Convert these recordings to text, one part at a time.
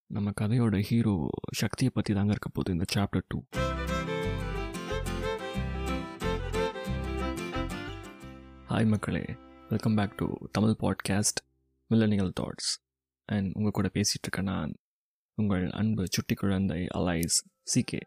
நம்ம கதையோட ஹீரோ சக்தியை பற்றி தாங்க இருக்க போகுது இந்த சாப்டர் டூ ஹாய் மக்களே welcome back to Tamil podcast millennial thoughts and உங்கள் கூட பேசிகிட்டு இருக்க நான் உங்கள் அன்பு சுட்டி குழந்தை அலைஸ் சிகே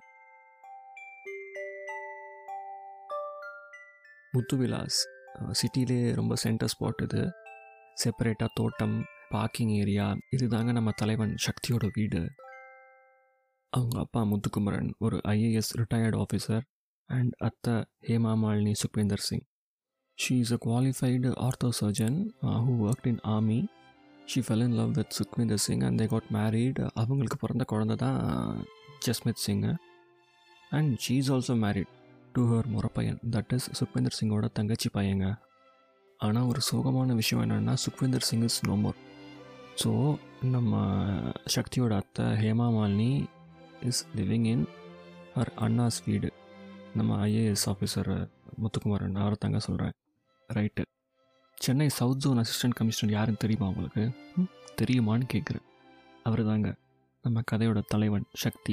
முத்துவிலாஸ் சிட்டிலே ரொம்ப சென்டர் ஸ்பாட் இது செப்பரேட்டாக தோட்டம் பார்க்கிங் ஏரியா இதுதாங்க நம்ம தலைவன் சக்தியோட வீடு அவங்க அப்பா முத்துக்குமரன் ஒரு ஐஏஎஸ் ரிட்டையர்டு ஆஃபீஸர் அண்ட் அத்தை Hema Malini Sukhwinder Singh she is a qualified ortho surgeon who work in army she fell in love with Sukhwinder Singh and they got married அவங்களுக்கு பிறந்த குழந்த தான் Jasmit Singh and she is also married to her முறப்பையன் தட் இஸ் சுக்விந்தர் சிங்கோட தங்கச்சி பையங்க ஆனால் ஒரு சோகமான விஷயம் என்னென்னா Sukhwinder Singh is no more so நம்ம சக்தியோட அத்தை Hema Malini is living in her அண்ணாஸ் வீடு நம்ம ஐஏஎஸ் ஆஃபீஸர் முத்துக்குமாரன் அவரை தாங்க சொல்கிறேன் right Chennai south zone assistant commissioner யாருன்னு தெரியுமா உங்களுக்கு ம், தெரியுமான்னு கேட்குறேன் அவர் தாங்க நம்ம கதையோட தலைவன் Sakthi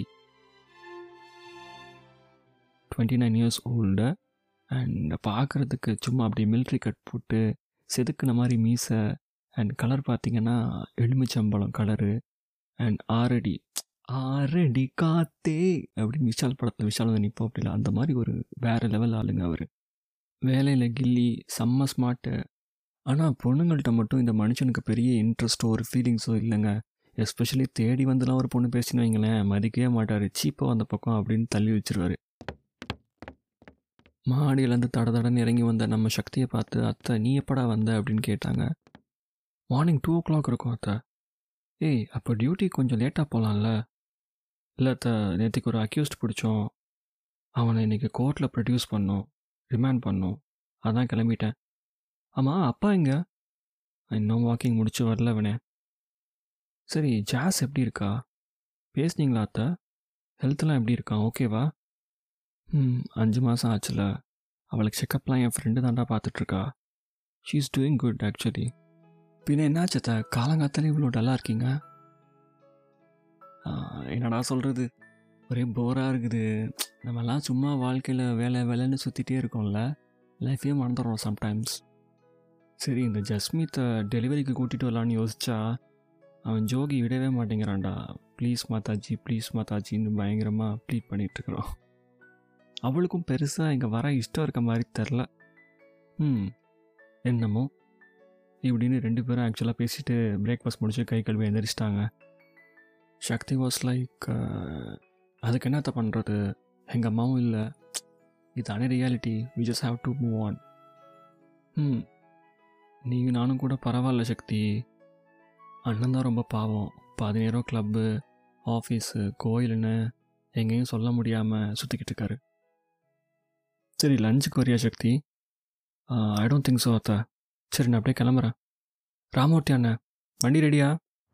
twenty nine years old and பார்க்குறதுக்கு சும்மா அப்படியே மிலிட்ரி கட் போட்டு செதுக்குன மாதிரி மீசை அண்ட் கலர் பார்த்தீங்கன்னா எலுமிச்சம்பழம் கலரு அண்ட் ஆறடி ஆறடி காத்தே அப்படின்னு விஷால் படத்தில் விஷால் வந்து நிற்போம் அப்படில அந்த மாதிரி ஒரு வேறு லெவல் ஆளுங்க அவர் வேலையில் கில்லி செம்ம ஸ்மார்ட்டு ஆனால் பொண்ணுங்கள்ட்ட மட்டும் இந்த மனுஷனுக்கு பெரிய இன்ட்ரெஸ்ட்டோ ஒரு ஃபீலிங்ஸோ இல்லைங்க எஸ்பெஷலி தேடி வந்துலாம் ஒரு பொண்ணு பேசின்னு வைங்களேன் மதிக்கவே மாட்டார் சீப்பாக வந்த பக்கம் அப்படின்னு தள்ளி வச்சிருவாரு மாடியிலேருந்து தட தடன்னு இறங்கி வந்த நம்ம சக்தியை பார்த்து அத்தை நீ எப்படா வந்த அப்படின்னு கேட்டாங்க மார்னிங் டூ ஓ கிளாக் இருக்கும் அத்தை ஏய் அப்போ டியூட்டி கொஞ்சம் லேட்டாக போகலாம்ல இல்லை அத்தை நேற்றுக்கு ஒரு அக்யூஸ்ட் பிடிச்சோம் அவனை இன்னைக்கு கோர்ட்டில் ப்ரொடியூஸ் பண்ணோம் ரிமாண்ட் பண்ணோம் அதான் கிளம்பிட்டேன் ஆமாம் அப்பா எங்க இன்னும் வாக்கிங் முடிச்சு வரல அவனே சரி ஜாஸ் எப்படி இருக்கா பேசுனீங்களா அத்தை ஹெல்த்லாம் எப்படி இருக்கான் ஓகேவா ம் அஞ்சு மாதம் ஆச்சுல அவளுக்கு செக்கப்லாம் என் ஃப்ரெண்டு தாண்டா பார்த்துட்ருக்கா she is doing good actually பின்ன என்னாச்சத்த காலங்காத்தாலே இவ்வளோ டல்லாக இருக்கீங்க ஆ, என்னடா சொல்கிறது ஒரே போராக இருக்குது நம்மலாம் சும்மா வாழ்க்கையில் வேலை வேலைன்னு சுற்றிட்டே இருக்கோம்ல லைஃபே மறந்துடுறோம் சம்டைம்ஸ் சரி இந்த ஜஸ்மித்தை டெலிவரிக்கு கூட்டிகிட்டு வரலான்னு யோசிச்சா அவன் ஜோகி விடவே மாட்டேங்கிறான்டா ப்ளீஸ் மாதாஜி ப்ளீஸ் மாதாஜின்னு பயங்கரமாக ப்ளீட் பண்ணிகிட்ருக்குறோம் அவளுக்கும் பெருசாக இங்கே வர இஷ்டம் இருக்க மாதிரி தெரில ம் என்னமோ இப்படின்னு ரெண்டு பேரும் ஆக்சுவலாக பேசிட்டு பிரேக்ஃபாஸ்ட் முடிச்சு கை கழுவி எந்திரிச்சிட்டாங்க சக்தி வாஸ் லைக் அதுக்கு என்னத்த பண்ணுறது எங்கள் அம்மாவும் இல்லை இதானே reality we just have to move on hmm நீங்கள் நானும் கூட பரவாயில்ல சக்தி அண்ணன் தான் ரொம்ப பாவம் பாதி நேரம் கிளப்பு ஆஃபீஸு கோயிலுன்னு எங்கேயும் சொல்ல முடியாமல் சுற்றிக்கிட்டு இருக்காரு சரி லஞ்சுக்கு வரியா Sakthi I don't think so அத்தா சரி நான் அப்படியே கிளம்புறேன் ராமூர்த்தி அண்ணன் வண்டி ரெடியா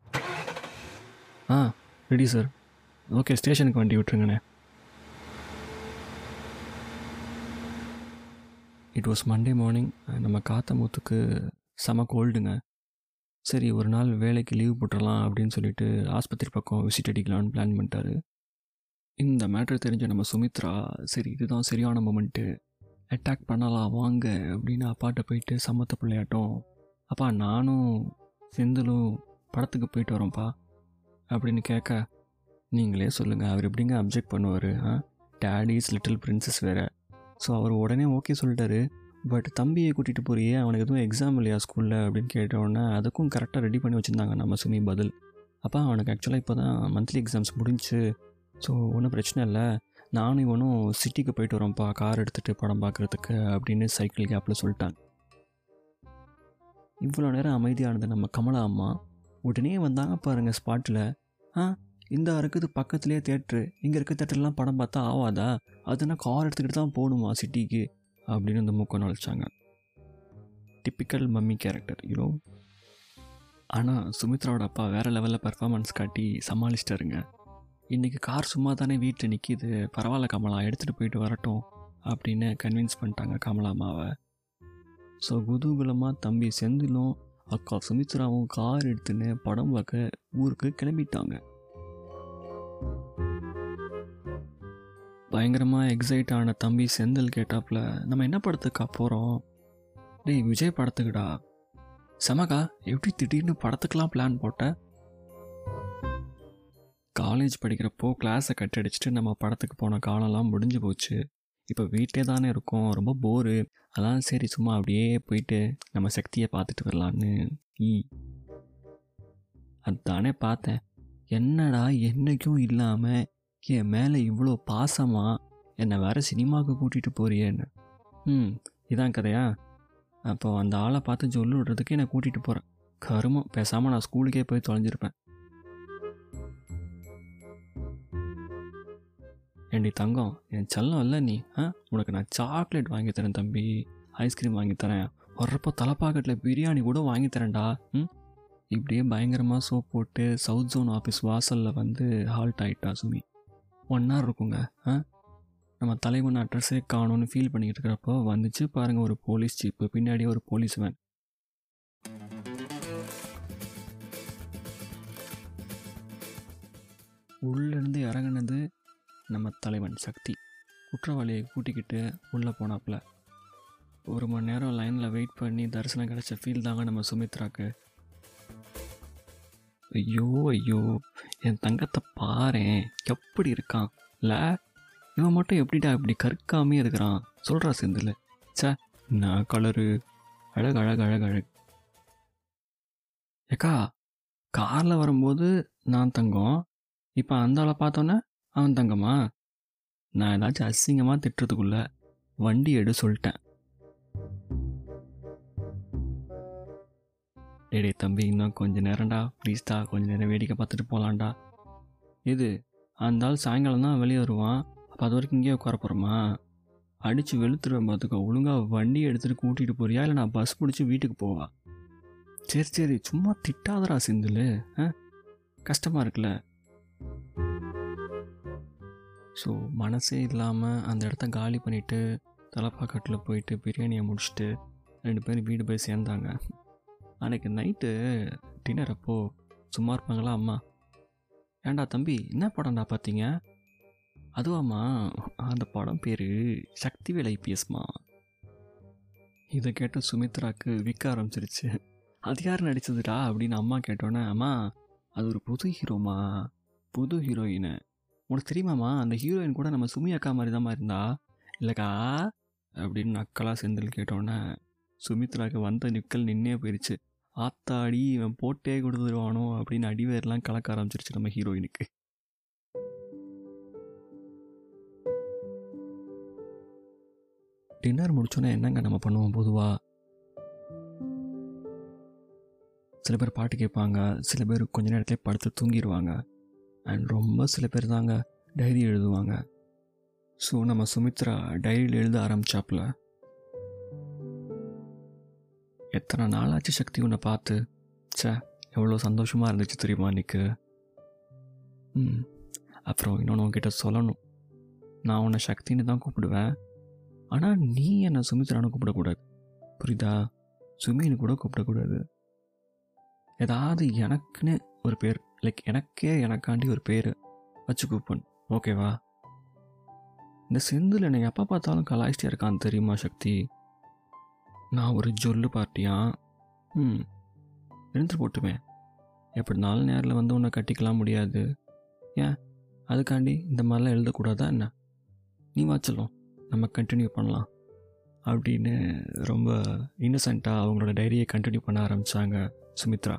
ஆ ரெடி சார் ஓகே ஸ்டேஷனுக்கு வண்டி விட்டுருங்கண்ணே இட் வாஸ் மண்டே மார்னிங் நம்ம காத்தமுத்துக்கு செம கோல்டுங்க சரி ஒரு நாள் வேலைக்கு லீவ் போட்டுடலாம் அப்படின்னு சொல்லிட்டு ஆஸ்பத்திரி பக்கம் விசிட் அடிக்கலான்னு பிளான் பண்ணிட்டாரு இந்த மேட்ரு தெரிஞ்ச நம்ம சுமித்ரா சரி இதுதான் சரியான மொமெண்ட்டு அட்டாக் பண்ணலாம் வாங்க அப்படின்னு அப்பாட்ட போயிட்டு சமத்த பிள்ளையாட்டம் அப்பா நானும் செந்திலும் படத்துக்கு போயிட்டு வரோம்ப்பா அப்படின்னு கேட்க நீங்களே சொல்லுங்கள் அவர் எப்படிங்க அப்ஜெக்ட் பண்ணுவார் ஆ டேடிஸ் லிட்டில் பிரின்சஸ் வேறு ஸோ அவர் உடனே ஓகே சொல்லிட்டாரு பட் தம்பியை கூட்டிகிட்டு போறியே அவனுக்கு எதுவும் எக்ஸாம் இல்லையா ஸ்கூலில் அப்படின்னு கேட்ட உடனே அதுக்கும் கரெக்டாக ரெடி பண்ணி வச்சுருந்தாங்க நம்ம சுமி பதில் அப்பா அவனுக்கு ஆக்சுவலாக இப்போ தான் மந்த்லி எக்ஸாம்ஸ் முடிஞ்சுச்சு ஸோ ஒன்றும் பிரச்சனை இல்லை நானும் இவனும் சிட்டிக்கு போயிட்டு வரோம்ப்பா கார் எடுத்துகிட்டு படம் பார்க்குறதுக்கு அப்படின்னு சைக்கிள் கேப்பில் சொல்லிட்டாங்க இவ்வளோ நேரம் அமைதியானது நம்ம கமலா அம்மா உடனே வந்தாங்க பாருங்கள் ஸ்பாட்டில் ஆ இந்த இருக்குது பக்கத்துலேயே தேட்ரு இங்கே இருக்க தேட்டர்லாம் படம் பார்த்தா ஆவாதா அதுனா கார் எடுத்துக்கிட்டு தான் போகணுமா சிட்டிக்கு அப்படின்னு இந்த மூக்கம் நுழைச்சாங்க டிப்பிக்கல் மம்மி கேரக்டர் யூனோ ஆனால் சுமித்ராவோட அப்பா வேறு லெவலில் பெர்ஃபார்மன்ஸ் காட்டி சமாளிச்சிட்டாருங்க இன்றைக்கி கார் சும்மா தானே வீட்டில் நிற்கிது பரவாயில்ல கமலா எடுத்துகிட்டு போயிட்டு வரட்டும் அப்படின்னு கன்வின்ஸ் பண்ணிட்டாங்க கமலா அம்மாவை ஸோ குதூகலமாக தம்பி செந்திலும் அக்கா சுமித்ராவும் கார் எடுத்துன்னு படம் பார்க்க ஊருக்கு கிளம்பிட்டாங்க பயங்கரமாக எக்ஸைட் ஆன தம்பி செந்தில் கேட்டாப்புல நம்ம என்ன படத்துக்கா போகிறோம் டேய் விஜய் படத்துக்குடா செமக்கா எப்படி திடீர்னு படத்துக்கெலாம் பிளான் போட்ட காலேஜ் படிக்கிறப்போ கிளாஸை கட் அடிச்சுட்டு நம்ம படத்துக்கு போன காலம்லாம் முடிஞ்சு போச்சு இப்போ வீட்டே தானே இருக்கோம் ரொம்ப போரு அதான் சரி சும்மா அப்படியே போயிட்டு நம்ம சக்தியை பார்த்துட்டு வரலான்னு ஈ அதானே பார்த்தேன் என்னடா என்னைக்கும் இல்லாமல் என் மேலே இவ்வளோ பாசமாக என்னை வேற சினிமாவுக்கு கூட்டிகிட்டு போறியேன்னு ம் இதான் கதையா அப்போ அந்த ஆளை பார்த்து சொல்லு விடுறதுக்கு என்னை கூட்டிகிட்டு போகிறேன் கருமம் பேசாமல் நான் ஸ்கூலுக்கே போய் தொலைஞ்சிருப்பேன் ஏண்டி தங்கம் என் செல்லம் இல்லை நீ ஆ உனக்கு நான் சாக்லேட் வாங்கி தரேன் தம்பி ஐஸ்கிரீம் வாங்கி தரேன் வர்றப்போ தலைப்பாக்கெட்டில் பிரியாணி கூட வாங்கி தரேன்டா ம் இப்படியே பயங்கரமாக சோப் போட்டு சவுத் ஜோன் ஆஃபீஸ் வாசலில் வந்து ஹால்ட் ஆகிட்டா சுமி ஒன் ஹவர் இருக்குங்க ஆ நம்ம தலைவன் அட்ரஸே காணும்னு ஃபீல் பண்ணிக்கிட்டு இருக்கிறப்போ வந்துச்சு பாருங்கள் ஒரு போலீஸ் ஜீப்பு பின்னாடியே ஒரு போலீஸ் வேன் உள்ளேருந்து இறங்குனது நம்ம தலைவன் சக்தி குற்றவாளியை கூட்டிக்கிட்டு உள்ளே போனாப்புல ஒரு மணி நேரம் லைனில் வெயிட் பண்ணி தரிசனம் கிடச்ச ஃபீல் தாங்க நம்ம சுமித்ராக்கு ஐயோ ஐயோ என் தங்கத்தை பாரேன் எப்படி இருக்கான் இல்லை இவன் மட்டும் எப்படிடா இப்படி கற்காமே இருக்கிறான் சொல்கிறா செந்தில் சே நான் கலரு அழகு அழகு அழகு அழகு ஏக்கா காரில் வரும்போது நான் தங்கம் இப்போ அந்த ஆளை பார்த்தோன்னே அவன் தங்கமா நான் ஏதாச்சும் அசிங்கமாக திட்டுறதுக்குள்ள வண்டி எடு சொல்லிட்டேன் டேடே தம்பி இன்னும் கொஞ்ச நேரம்டா ப்ளீஸ்டா கொஞ்ச நேரம் வேடிக்கை பார்த்துட்டு போகலான்டா இது அந்த ஆள் சாயங்காலம் தான் வெளியே வருவான் அப்போ அது வரைக்கும் இங்கேயே உட்கார போகிறோமா அடித்து வெளுத்துருவேன் பார்த்துக்கோ ஒழுங்காக வண்டி எடுத்துகிட்டு கூட்டிகிட்டு போறியா இல்லை நான் பஸ் பிடிச்சி வீட்டுக்கு போவா சரி சரி சும்மா திட்டாதடா சிந்தில் ஆ கஷ்டமாக இருக்குல்ல ஸோ மனசே இல்லாமல் அந்த இடத்த காலி பண்ணிவிட்டு தலைப்பாக்கட்டில் போயிட்டு பிரியாணியை முடிச்சுட்டு ரெண்டு பேரும் வீடு போய் சேர்ந்தாங்க அன்றைக்கி நைட்டு டின்னர் அப்போ சும்மா இருப்பாங்களா அம்மா ஏண்டா தம்பி என்ன படம்டா பார்த்தீங்க அதுவாம்மா அந்த படம் பேர் சக்திவேல் ஐபிஎஸ்மா இதை கேட்டு சுமித்ராக்கு விற்க ஆரம்பிச்சிருச்சு அது யார் நடிச்சதுடா அப்படின்னு அம்மா கேட்டோன்னே அம்மா அது ஒரு புது ஹீரோமா புது ஹீரோயின் உனக்கு தெரியுமாம்மா அந்த ஹீரோயின் கூட நம்ம சுமி அக்கா மாதிரி தான் இருந்தா இல்லைக்கா அப்படின்னு நக்கலாக செந்தில் கேட்டோன்னே சுமித்ராக்கு வந்த நிக்கல் நின்னே போயிடுச்சு ஆத்தாடி இவன் போட்டே கொடுத்துருவானோ அப்படின்னு அடிவேர்லாம் கலக்க ஆரம்பிச்சிருச்சு நம்ம ஹீரோயினுக்கு டின்னர் முடிச்சோன்னே என்னங்க நம்ம பண்ணுவோம் பொதுவாக சில பேர் பாட்டு கேட்பாங்க சில பேர் கொஞ்ச நேரத்தில் படுத்து தூங்கிடுவாங்க அண்ட் ரொம்ப சில பேர் தாங்க டைரி எழுதுவாங்க ஸோ நம்ம சுமித்ரா டைரியில் எழுத ஆரம்பிச்சாப்புல எத்தனை நாளாச்சு சக்தி உன்னை பார்த்து ச்சே எவ்வளோ சந்தோஷமாக இருந்துச்சு தெரியுமா அன்றைக்கு ம் அப்புறம் இன்னொன்று உன்கிட்ட சொல்லணும் நான் உன்னை சக்தின்னு தான் கூப்பிடுவேன் ஆனால் நீ என்னை சுமித்ரான்னு கூப்பிடக்கூடாது புரியுதா சுமின்னு கூட கூப்பிடக்கூடாது ஏதாவது எனக்குன்னு ஒரு பேர் லைக் எனக்கே எனக்காண்டி ஒரு பேர் வச்சு கூப்பிடணும் ஓகேவா இந்த செந்தில் என்னை எப்போ பார்த்தாலும் கலாய்ச்சிட்டே இருக்கான் தெரியுமா சக்தி நான் ஒரு ஜொல்லு பார்ட்டியா ம் எழுந்து போட்டுமே எப்படினாலும் நேரில் வந்து உன்னை கட்டிக்கலாம் முடியாது ஏன் அதுக்காண்டி இந்த மாதிரிலாம் எழுதக்கூடாதா என்ன நீ வாச்சலாம் நம்ம கண்டினியூ பண்ணலாம் அப்படின்னு ரொம்ப இன்னசென்ட்டாக அவங்களோட டைரியை கண்டினியூ பண்ண ஆரம்பித்தாங்க சுமித்ரா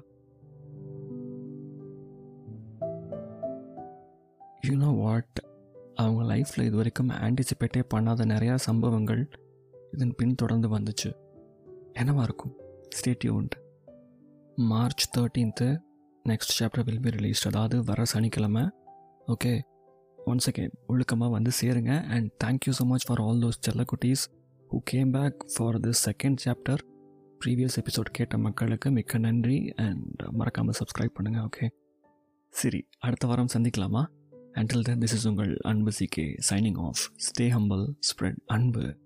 யூனோ வாட் அவங்க லைஃப்பில் இது வரைக்கும் ஆன்டிசிபேட்டே பண்ணாத நிறையா சம்பவங்கள் இதன் பின் தொடர்ந்து வந்துச்சு என்னவா இருக்கும் stay tuned March thirteenth next chapter will be released அதாவது வர சனிக்கிழமை ஓகே ஒன்ஸ் அகேன் ஒழுக்கமாக வந்து சேருங்க and thank you so much for all those செல்லக்குட்டீஸ் who came back for this second chapter previous episode கேட்ட மக்களுக்கு மிக்க நன்றி அண்ட் மறக்காமல் சப்ஸ்கிரைப் பண்ணுங்கள் ஓகே சரி அடுத்த வாரம் சந்திக்கலாமா அண்டில் தென் திஸ் இஸ் உங்கள் அன்பு CK signing off stay humble spread அன்பு